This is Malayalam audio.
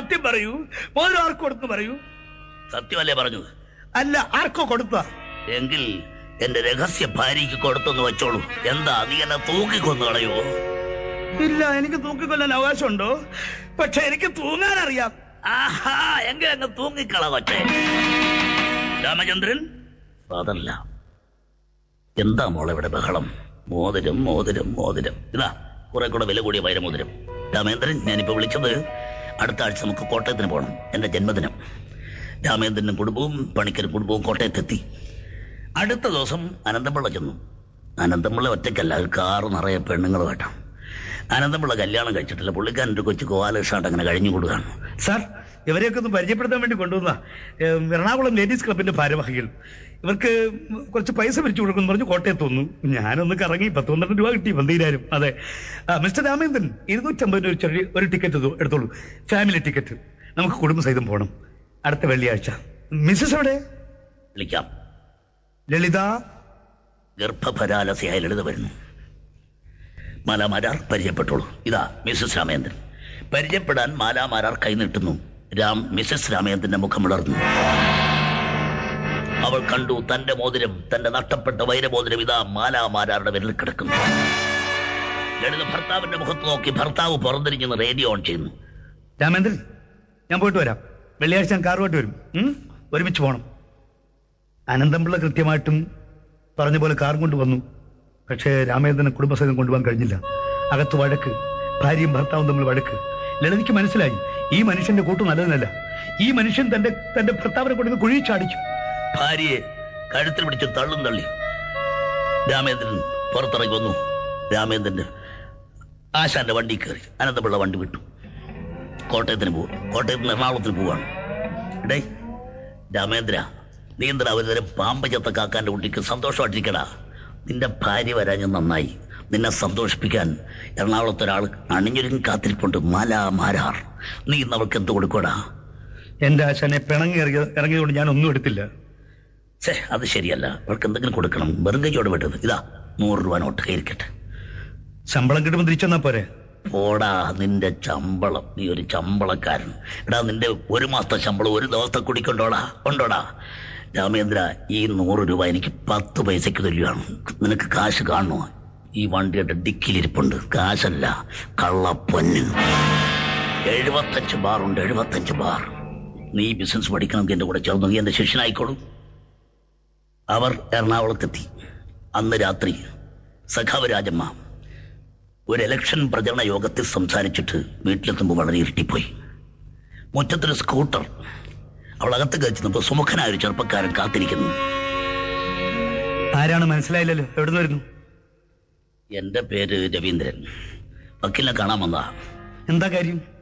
സത്യം പറയൂ മോതിരം ആർക്ക് കൊടുത്തു പറയൂ സത്യമല്ലേ പറഞ്ഞു അല്ല ആർക്കോ കൊടുത്ത എങ്കിൽ എന്റെ രഹസ്യ ഭാര്യയ്ക്ക് കൊടുത്തെന്ന് വെച്ചോളൂ എന്താ നീ എന്നെ തൂക്കിക്കൊന്നു കളയോ ഇല്ല എനിക്ക് തൂക്കിക്കൊല്ലാൻ അവകാശമുണ്ടോ പക്ഷെ എനിക്ക് തൂങ്ങാൻ അറിയാം ആഹാ എങ്കിൽ അങ്ങ് തൂങ്ങിക്കള കൊച്ചേ രാമചന്ദ്രൻ അതല്ല എന്താ മോളെ ഇവിടെ ബഹളം മോതിരം മോതിരം മോതിരം ഇതാ കുറെ കൂടെ വില കൂടിയ വൈരമോതിരം രാമേന്ദ്രൻ ഞാനിപ്പോ വിളിച്ചത് അടുത്ത ആഴ്ച നമുക്ക് കോട്ടയത്തിന് പോകണം എന്റെ ജന്മദിനം രാമേന്ദ്രനും കുടുംബവും പണിക്കരും കുടുംബവും കോട്ടയത്തെത്തി അടുത്ത ദിവസം അനന്തപിള്ള ചെന്നു അനന്തപിള്ള ഒറ്റയ്ക്കല്ല ഒരു കാറ് നിറയെ പെണ്ണുങ്ങളുമായിട്ടാണ് അനന്തപിള്ള കല്യാണം കഴിച്ചിട്ടില്ല പുള്ളിക്കാരൻ ഒരു കൊച്ചു കോവാലക്ഷായിട്ട് അങ്ങനെ കഴിഞ്ഞു കൊടുക്കുകയാണ് സാർ ഇവരെയൊക്കെ ഒന്ന് പരിചയപ്പെടുത്താൻ വേണ്ടി കൊണ്ടുവന്ന എറണാകുളം ലേഡീസ് ക്ലബിന്റെ ഭാരവാഹികൾ ഇവർക്ക് കുറച്ച് പൈസ പിരിച്ചു കൊടുക്കുന്നു പറഞ്ഞു കോട്ടയത്ത് വന്നു ഞാനൊന്ന് കറങ്ങി പത്ത് പന്ത്രണ്ട് രൂപ കിട്ടി പന്തീരായിരം അതെ ആ, മിസ്റ്റർ രാമേന്ദ്രൻ ഇരുന്നൂറ്റമ്പതിന് ഒരു ചെറിയ ഒരു ടിക്കറ്റ് എടുത്തോ- എടുത്തോളൂ ഫാമിലി ടിക്കറ്റ് നമുക്ക് കുടുംബസഹിതം പോകണം അടുത്ത വെള്ളിയാഴ്ച മിസ്സസ് എവിടെ വിളിക്കാം ലളിത ഗർഭപരാലസയായ ലളിത വരുന്നു മാലാമാരാർ പരിചയപ്പെട്ടോളൂ ഇതാ മിസ്സസ് രാമേന്ദ്രൻ പരിചയപ്പെടാൻ മാലാമാരാർ കൈനീട്ടുന്നു രാം മിസ്സസ് രാമേന്ദ്രന്റെ മുഖം വിളർന്നു അവൾ കണ്ടു തന്റെ മോതിരം തന്റെ നഷ്ടപ്പെട്ട വൈരമോതിരം ഇതാ മാലാമാരാരുടെ വിരലിൽ കിടക്കുന്നു ലളിത ഭർത്താവിന്റെ മുഖത്ത് നോക്കി ഭർത്താവ് പുറന്തിരിഞ്ഞെന്ന് റേഡിയോ ഓൺ ചെയ്യുന്നു രാമേന്ദ്രൻ ഞാൻ പോയിട്ട് വരാം വെള്ളിയാഴ്ച ഞാൻ കാറുമായിട്ട് വരും ഉം? ഒരുമിച്ച് പോകണം അനന്തംപിള്ള കൃത്യമായിട്ടും പറഞ്ഞ പോലെ കാർ കൊണ്ടുവന്നു പക്ഷേ രാമേന്ദ്രനെ കുടുംബസഹിതം കൊണ്ടുപോകാൻ കഴിഞ്ഞില്ല അകത്ത് വഴക്ക് ഭാര്യയും ഭർത്താവും തമ്മിൽ വഴക്ക് ലളിതയ്ക്ക് മനസ്സിലായി ഈ മനുഷ്യന്റെ കൂട്ട് നല്ലതിനല്ല ഈ മനുഷ്യൻ തന്റെ തന്റെ ഭർത്താവിനെ കൊണ്ടുവന്ന് കുഴിയിൽ ചാടിച്ചു ഭാര്യയെ കഴുത്തിൽ പിടിച്ച് തള്ളും തള്ളി രാമേന്ദ്രൻ പുറത്തിറങ്ങി വന്നു രാമേന്ദ്രന്റെ ആശാന്റെ വണ്ടി കയറി അനന്തപിള്ള വണ്ടി വിട്ടു കോട്ടയത്തിന് പോകും കോട്ടയത്ത് നിന്ന് എറണാകുളത്തിന് പോവാണ് ഡേ രാമേന്ദ്ര നീ എന്തിനാ ഒരു തരം പാമ്പ് ചത്ത കാക്കാന്റെ കുട്ടിക്ക് സന്തോഷമായിട്ടിരിക്കടാ നിന്റെ ഭാര്യ വരാഞ്ഞ നന്നായി നിന്നെ സന്തോഷിപ്പിക്കാൻ എറണാകുളത്ത് ഒരാൾ അണിഞ്ഞൊരുങ്ങി കാത്തിരിപ്പുണ്ട് മാലാ മാരാർ നീ ഇന്ന് അവൾക്ക് എന്ത് കൊടുക്കടാ എന്റെ ആശാനെ പിണങ്ങി ഇറങ്ങിയ ഇറങ്ങിയതുകൊണ്ട് ഞാൻ ഒന്നും എടുത്തില്ല ഛേ അത് ശരിയല്ല അവൾക്ക് എന്തെങ്കിലും കൊടുക്കണം വെറും കൈയോട് വിട്ടത് ഇതാ നൂറ് രൂപ നോട്ട് കയറിക്കട്ടെ ശമ്പളം കിട്ടുമ്പോൾ തിരിച്ചെന്നാ പോരെ പോടാ നിന്റെ ശമ്പളം നീ ഒരു ശമ്പളക്കാരൻ എടാ നിന്റെ ഒരു മാസത്തെ ശമ്പളം ഒരു ദിവസത്തെ കുടിക്കൊണ്ടോടാ ഉണ്ടോടാ രാമേന്ദ്ര ഈ നൂറ് രൂപ എനിക്ക് പത്ത് പൈസയ്ക്ക് തുല്യമാണ് നിനക്ക് കാശ് കാണുമോ ഈ വണ്ടിയുടെ ഡിക്കിലിരിപ്പുണ്ട് കാശല്ല കള്ളപ്പൊന്ന് എഴുപത്തഞ്ച് ബാറുണ്ട് എഴുപത്തഞ്ച് ബാർ നീ ബിസിനസ് പഠിക്കണമെങ്കിൽ എന്റെ കൂടെ ചേർന്ന് നീ എന്റെ ശിഷ്യനായിക്കോളൂ അവർ എറണാകുളത്തെത്തി അന്ന് രാത്രി സഖാവ് രാജമ്മ ഒരു ഇലക്ഷൻ പ്രചരണ യോഗത്തിൽ സംസാരിച്ചിട്ട് വീട്ടിലെത്തുമ്പോൾ വളരെ ഇരുട്ടിപ്പോയി മുറ്റത്തൊരു സ്കൂട്ടർ അവൾ അകത്ത് കഴിച്ചപ്പോൾ സുമുഖനായ ഒരു ചെറുപ്പക്കാരൻ കാത്തിരിക്കുന്നു ആരാണ് മനസ്സിലായില്ലല്ലോ എവിടുന്ന് വരുന്നു എന്റെ പേര് രവീന്ദ്രൻ വക്കീലിനെ കാണാൻ വന്നതാ എന്താ കാര്യം